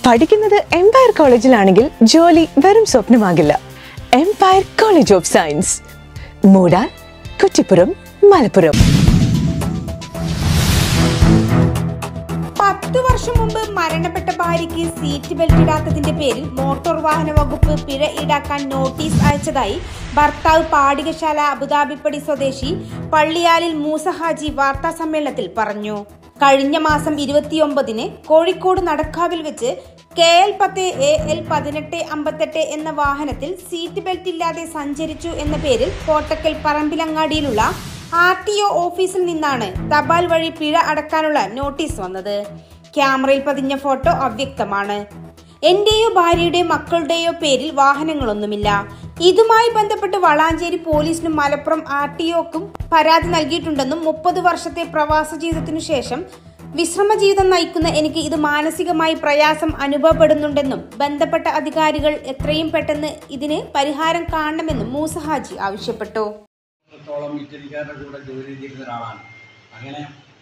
പഠിക്കുന്നത് എംപയർ കോളേജിലാണെങ്കിൽ ജോലി വെറും സ്വപ്നമാകില്ല എംപയർ കോളേജ് ഓഫ് സയൻസ് മൂടാർ കുറ്റിപ്പുറം മലപ്പുറം പത്ത് വർഷം മുമ്പ് മരണപ്പെട്ട ഭാര്യയ്ക്ക് സീറ്റ് ബെൽറ്റ് ഇടാത്തതിന്റെ പേരിൽ മോട്ടോർ വാഹന വകുപ്പ് പിഴ ഈടാക്കാൻ നോട്ടീസ് അയച്ചതായി ഭർത്താവ് പാടികശാല അബുദാബിപ്പടി സ്വദേശി പള്ളിയാലിൽ മൂസ ഹാജി വാർത്താ സമ്മേളനത്തിൽ പറഞ്ഞു കഴിഞ്ഞ മാസം ഇരുപത്തിയൊമ്പതിന് കോഴിക്കോട് നടക്കാവിൽ വെച്ച് കെ എൽ പത്ത് എ എൽ പതിനെട്ട് അമ്പത്തെട്ട് എന്ന വാഹനത്തിൽ സീറ്റ് ബെൽറ്റ് ഇല്ലാതെ സഞ്ചരിച്ചു എന്ന പേരിൽ കോട്ടക്കൽ പറമ്പിലങ്ങാടിയിലുള്ള ആർ ടി ഒ ഓഫീസിൽ നിന്നാണ് തപാൽ വഴി പിഴ അടക്കാനുള്ള നോട്ടീസ് വന്നത് ക്യാമറയിൽ പതിഞ്ഞ ഫോട്ടോ അവ്യക്തമാണ് എന്റെയോ ഭാര്യയുടെയോ മക്കളുടെയോ പേരിൽ വാഹനങ്ങളൊന്നുമില്ല ഇതുമായി ബന്ധപ്പെട്ട് വളാഞ്ചേരി പോലീസിനും മലപ്പുറം ആർ ടി ഒക്കും പരാതി നൽകിയിട്ടുണ്ടെന്നും മുപ്പത് വർഷത്തെ പ്രവാസ ജീവിതത്തിനു ശേഷം വിശ്രമ ജീവിതം നയിക്കുന്ന എനിക്ക് ഇത് മാനസികമായി പ്രയാസം അനുഭവപ്പെടുന്നുണ്ടെന്നും ബന്ധപ്പെട്ട അധികാരികൾ എത്രയും പെട്ടെന്ന് ഇതിന് പരിഹാരം കാണണമെന്നും മൂസ ഹാജി ആവശ്യപ്പെട്ടു വർഷത്തോളം ഇറ്റലിക്കാരുടെ കൂടെ ജോലി ചെയ്തിരുന്ന ഒരാളാണ് അങ്ങനെ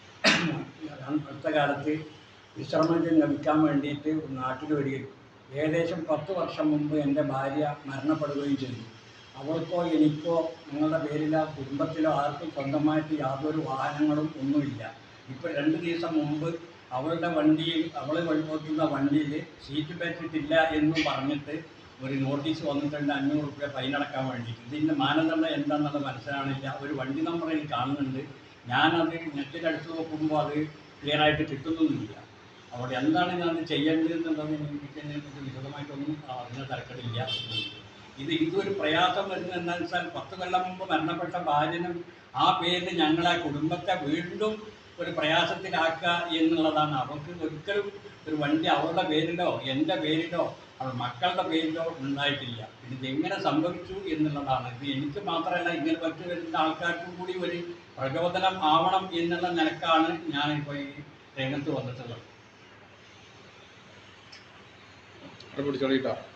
അടുത്ത കാലത്ത് വിശ്രമം ലഭിക്കാൻ വേണ്ടിയിട്ട് നാട്ടിൽ വരികയും ഏകദേശം പത്ത് വർഷം മുമ്പ് എൻ്റെ ഭാര്യ മരണപ്പെടുകയും ചെയ്തു അവൾക്കോ എനിക്കോ ഞങ്ങളുടെ പേരിലോ കുടുംബത്തിലോ ആർക്കും സ്വന്തമായിട്ട് യാതൊരു വാഹനങ്ങളും ഒന്നുമില്ല ഇപ്പോൾ രണ്ട് ദിവസം മുമ്പ് അവളുടെ വണ്ടിയിൽ അവൾ ഓട്ടുന്ന വണ്ടിയിൽ സീറ്റ് ബെൽറ്റ് ഇട്ടില്ല എന്ന് പറഞ്ഞിട്ട് ഒരു നോട്ടീസ് വന്നിട്ടുണ്ട് അഞ്ഞൂറ് റുപ്യ ഫൈൻ അടക്കാൻ വേണ്ടിയിട്ട് ഇതിൻ്റെ മാനദണ്ഡം എന്താണെന്നുള്ളത് മനസ്സിലാവണില്ല ഒരു വണ്ടി നമ്പർ എനിക്ക് കാണുന്നുണ്ട് ഞാനത് നെറ്റിലടുത്ത് നോക്കുമ്പോൾ അത് ക്ലിയർ ആയിട്ട് കിട്ടുന്നൊന്നുമില്ല അവിടെ എന്താണ് ഞാൻ ചെയ്യേണ്ടതെന്നുള്ളത് എനിക്ക് ഇതിനെക്കുറിച്ച് വിശദമായിട്ടൊന്നും ആ, അതിന് തരക്കടില്ല ഇത് ഇതൊരു പ്രയാസം വരുന്നത് എന്താണെന്ന് വെച്ചാൽ പത്ത് കൊല്ലം മുമ്പ് മരണപ്പെട്ട ഭാര്യനും ആ പേരിൽ ഞങ്ങളെ കുടുംബത്തെ വീണ്ടും ഒരു പ്രയാസത്തിലാക്കുക എന്നുള്ളതാണ് അവർക്ക് ഒരിക്കലും ഒരു വണ്ടി അവരുടെ പേരിലോ എൻ്റെ പേരിലോ അവരുടെ മക്കളുടെ പേരിലോ ഉണ്ടായിട്ടില്ല പിന്നെ ഇതെങ്ങനെ സംഭവിച്ചു എന്നുള്ളതാണ് ഇത് എനിക്ക് മാത്രമല്ല ഇങ്ങനെ പറ്റു വരുന്ന ആൾക്കാർക്കും കൂടി ഒരു പ്രചോദനം ആവണം എന്നുള്ള നിലക്കാണ് ഞാനിപ്പോൾ ഈ രംഗത്ത് വന്നിട്ടുള്ളത് അവിടെ പിടിച്ചോളിട്ടോ